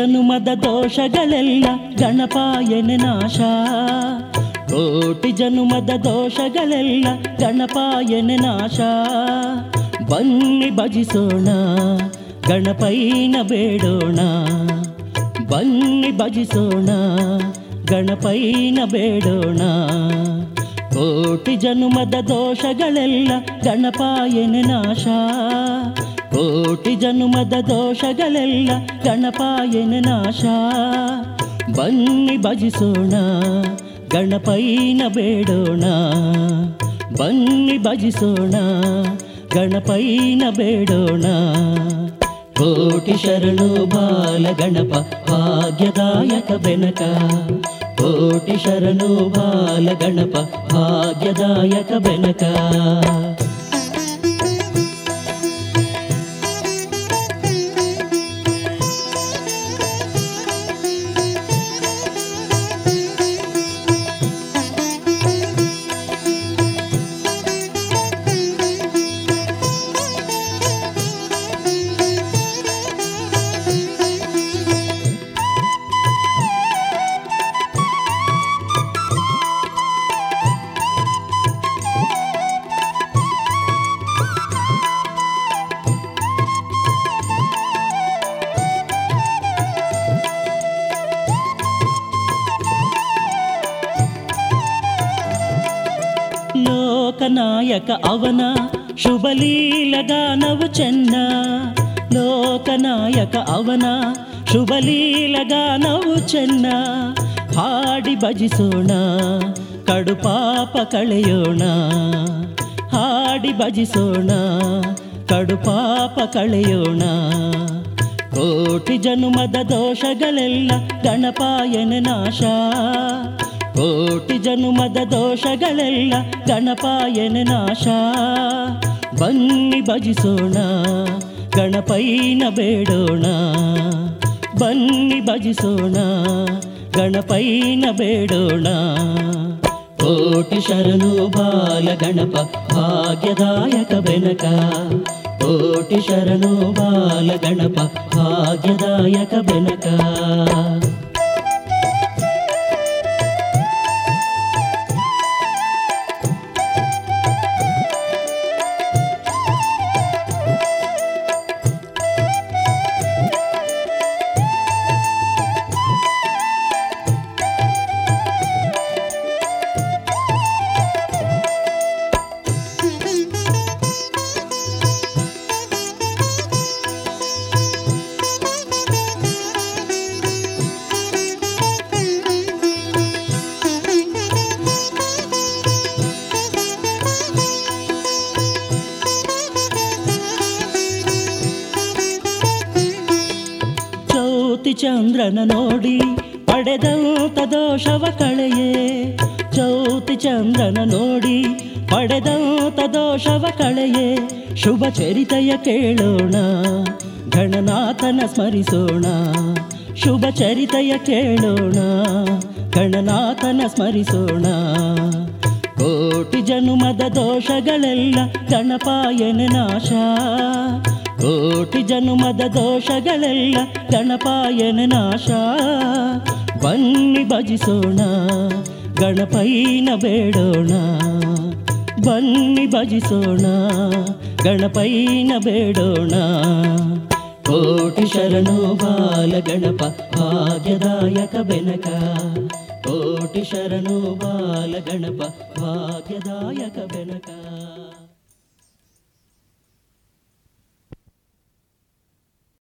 ಜನುಮದ ದೋಷಗಳೆಲ್ಲ ಗಣಪಾಯನೆ ನಾಶ ಕೋಟಿ ಜನುಮದ ದೋಷಗಳೆಲ್ಲ ಗಣಪಾಯನೆ ನಾಶ ಬನ್ನಿ ಭಜಿಸೋಣ ಗಣಪೈನ ಬೇಡೋಣ ಬನ್ನಿ ಭಜಿಸೋಣ ಗಣಪೈನ ಬೇಡೋಣ ಕೋಟಿ ಜನುಮದ ದೋಷಗಳೆಲ್ಲ ಗಣಪಾಯನೆ ನಾಶ ಕೋಟಿ ಜನುಮದ ದೋಷಗಳೆಲ್ಲ ಗಣಪಾಯನೆ ನಾಶ ಬನ್ನಿ ಭಜಿಸೋಣ ಗಣಪೈನ ಬೇಡೋಣ ಬನ್ನಿ ಭಜಿಸೋಣ ಗಣಪೈನ ಬೇಡೋಣ ಕೋಟಿ ಶರಣು ಬಾಲ ಗಣಪ ಭಾಗ್ಯದಾಯಕ ಬೆನಕ ಕೋಟಿ ಶರಣು ಬಾಲ ಗಣಪ ಭಾಗ್ಯದಾಯಕ ಬೆನಕ ಲೋಕನಾಯಕ ಅವನ ಶುಭಲೀಲಗಾನವು ಚೆನ್ನ ಲೋಕನಾಯಕ ಅವನ ಶುಭಲೀಲಗಾನವು ಚೆನ್ನ ಹಾಡಿ ಭಜಿಸೋಣ ಕಡು ಪಾಪ ಕಳೆಯೋಣ ಹಾಡಿ ಭಜಿಸೋಣ ಕಡು ಪಾಪ ಕಳೆಯೋಣ ಕೋಟಿ ಜನುಮದ ದೋಷಗಳೆಲ್ಲ ಗಣಪಾಯನ ನಾಶ ಕೋಟಿ ಜನುಮದ ದೋಷಗಳೆಲ್ಲ ಗಣಪಾಯನ ನಾಶ ಬನ್ನಿ ಭಜಿಸೋಣ ಗಣಪೈನ ಬೇಡೋಣ ಬನ್ನಿ ಭಜಿಸೋಣ ಗಣಪೈನ ಬೇಡೋಣ ಕೋಟಿ ಶರಣು ಬಾಲ ಗಣಪ ಭಾಗ್ಯದಾಯಕ ಬೆನಕ ಕೋಟಿ ಶರಣು ಬಾಲ ಗಣಪ ಭಾಗ್ಯದಾಯಕ ಬೆನಕ ಜ್ಯೋತಿ ಚಂದ್ರನ ನೋಡಿ ಪಡೆದಂತ ದೋಷವ ಕಳೆಯೇ ಜ್ಯೋತಿ ಚಂದ್ರನ ನೋಡಿ ಪಡೆದಂತ ದೋಷವ ಕಳೆಯೇ ಶುಭ ಚರಿತೆಯ ಕೇಳೋಣ ಗಣನಾಥನ ಸ್ಮರಿಸೋಣ ಶುಭ ಚರಿತೆಯ ಕೇಳೋಣ ಗಣನಾಥನ ಸ್ಮರಿಸೋಣ ಕೋಟಿ ಜನುಮದ ದೋಷಗಳೆಲ್ಲ ಗಣಪಾಯನ ನಾಶ ಕೋಟಿ ಜನುಮದ ದೋಷಗಳೆಲ್ಲ ಗಣಪಾಯನ ನಾಶ ಬನ್ನಿ ಭಜಿಸೋಣ ಗಣಪೈನ ಬೇಡೋಣ ಬನ್ನಿ ಭಜಿಸೋಣ ಗಣಪೈನ ಬೇಡೋಣ ಕೋಟಿ ಶರಣು ಬಾಲ ಗಣಪ ಭಾಗ್ಯದಾಯಕ ಬೆನಕ ಕೋಟಿ ಶರಣು ಬಾಲ ಗಣಪ ಭಾಗ್ಯದಾಯಕ ಬೆನಕ